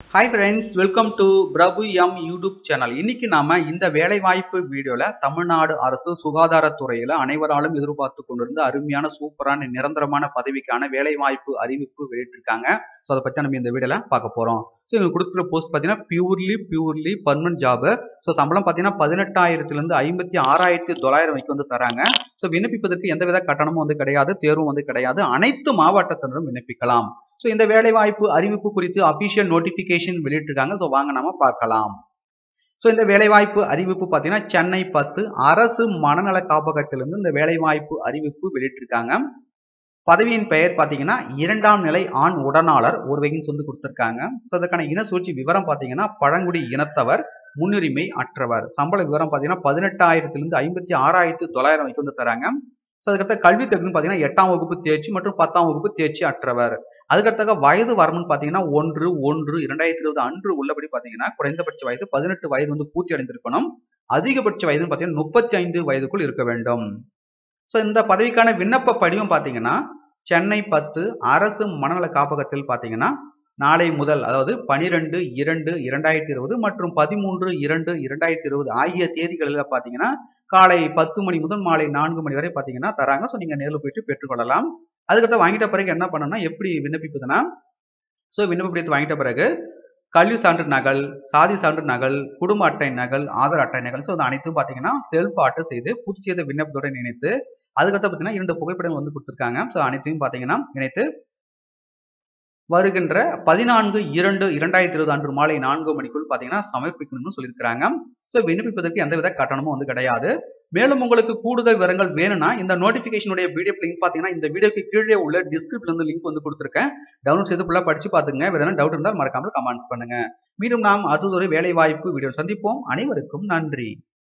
hi friends welcome to Prabhu M YouTube channel இன்னைக்கு நாம இந்த வேலைவாய்ப்பு வீடியோல தமிழ்நாடு அரசு சுகாதாரத்துறையில அனைவராலும் எதிர்பார்த்து கொண்டிருந்த அருமையான சூப்பரான நிரந்தரமான பதவிக்கான வேலைவாய்ப்பு அறிவிப்பு வெளியிட்டிருக்காங்க ஸோ அதை பத்தி நம்ம இந்த வீடியோல பார்க்க போறோம் ஸோ இவங்க கொடுக்குற போஸ்ட் பார்த்தீங்கன்னா purely purely permanent job so சம்பளம் பார்த்தீங்கன்னா பதினெட்டாயிரத்துலேருந்து ஐம்பத்தி ஆறாயிரத்தி தொள்ளாயிரம் வரைக்கும் வந்து தராங்க ஸோ விண்ணப்பிப்பதற்கு எந்தவித கட்டணமும் வந்து கிடையாது தேர்வும் வந்து கிடையாது அனைத்து மாவட்டத்தினரும் விண்ணப்பிக்கலாம் ஸோ இந்த வேலைவாய்ப்பு அறிவிப்பு குறித்து அபிஷியல் நோட்டிஃபிகேஷன் வெளியிட்டிருக்காங்க ஸோ வாங்க நம்ம பார்க்கலாம் ஸோ இந்த வேலைவாய்ப்பு அறிவிப்பு பார்த்தீங்கன்னா சென்னை பத்து அரசு மனநல காப்பகத்திலிருந்து இந்த வேலைவாய்ப்பு அறிவிப்பு வெளியிட்டிருக்காங்க பதவியின் பெயர் பார்த்தீங்கன்னா இரண்டாம் நிலை ஆண் உடனாளர் ஒரு வேகன்ஸ் வந்து கொடுத்துருக்காங்க ஸோ அதற்கான இன சூழ்ச்சி விவரம் பார்த்தீங்கன்னா பழங்குடி இனத்தவர் முன்னுரிமை அற்றவர் சம்பள விவரம் பார்த்தீங்கன்னா பதினெட்டாயிரத்திலிருந்து ஐம்பத்தி ஆறாயிரத்தி தொள்ளாயிரம் வரைக்கும் வந்து தராங்க ஸோ அதுக்கடுத்த கல்வி தகுதின்னு பார்த்தீங்கன்னா எட்டாம் வகுப்பு தேர்ச்சி மற்றும் பத்தாம் வகுப்பு தேர்ச்சி அற்றவர் அதுக்கடுத்தாக வயது வரம்புன்னு பார்த்தீங்கன்னா ஒன்று ஒன்று இரண்டாயிரத்தி இருபது அன்று உள்ளபடி பார்த்தீங்கன்னா குறைந்தபட்ச வயது பதினெட்டு வயது வந்து பூர்த்தி அடைந்திருக்கணும் அதிகபட்ச வயதுன்னு பார்த்தீங்கன்னா முப்பத்தி ஐந்து வயதுக்குள் இருக்க வேண்டும் ஸோ இந்த பதவிக்கான விண்ணப்ப படிவம் பார்த்தீங்கன்னா சென்னை பத்து அரசு மனநல காப்பகத்தில் பார்த்தீங்கன்னா நாளை முதல் அதாவது பனிரெண்டு இரண்டு இரண்டாயிரத்தி இருபது மற்றும் பதிமூன்று இரண்டு இரண்டாயிரத்தி இருபது ஆகிய தேதிகளில் பார்த்தீங்கன்னா காலை பத்து மணி முதல் மாலை நான்கு மணி வரை பார்த்தீங்கன்னா தராங்க ஸோ நீங்கள் நேரில் போயிட்டு பெற்றுக்கொள்ளலாம் அதுக்கப்புறம் வாங்கிட்ட பிறகு என்ன பண்ணணும்னா எப்படி விண்ணப்பிப்பதுன்னா ஸோ விண்ணப்ப படித்து வாங்கிட்ட பிறகு கல்வி சான்று நகல் சாதி சான்று நகல் குடும்ப அட்டை நகல் ஆதார் அட்டை நகல் ஸோ அது அனைத்தும் பார்த்தீங்கன்னா செல்ஃப் ஆட்டு செய்து பூர்த்தி செய்த விண்ணப்பத்துடன் இணைத்து அதுக்கடுத்து பார்த்தீங்கன்னா இரண்டு புகைப்படம் வந்து கொடுத்துருக்காங்க ஸோ அனைத்தையும் பார்த்தீங்கன்னா இணைத்து வருகின்ற பதினான்கு இரண்டு இரண்டாயிரத்தி இருபது அன்று மாலை நான்கு மணிக்குள் பார்த்தீங்கன்னா சமர்ப்பிக்கணும்னு சொல்லியிருக்கிறாங்க ஸோ விண்ணப்பிப்பதற்கு எந்தவித கட்டணமும் வந்து கிடையாது மேலும் உங்களுக்கு கூடுதல் விவரங்கள் வேணும்னா இந்த நோட்டிஃபிகேஷனுடைய வீடியோ லிங்க் பார்த்தீங்கன்னா இந்த வீடியோக்கு கீழே உள்ள டிஸ்கிரிப்ஷன் வந்து லிங்க் வந்து கொடுத்துருக்கேன் டவுன்லோட் செய்து ஃபுல்லாக படிச்சு பார்த்துங்க வேறு டவுட் இருந்தால் மறக்காமல் கமெண்ட்ஸ் பண்ணுங்க மீண்டும் நாம் அடுத்தது ஒரு வேலை வாய்ப்பு வீடியோ சந்திப்போம் அனைவருக்கும் நன்றி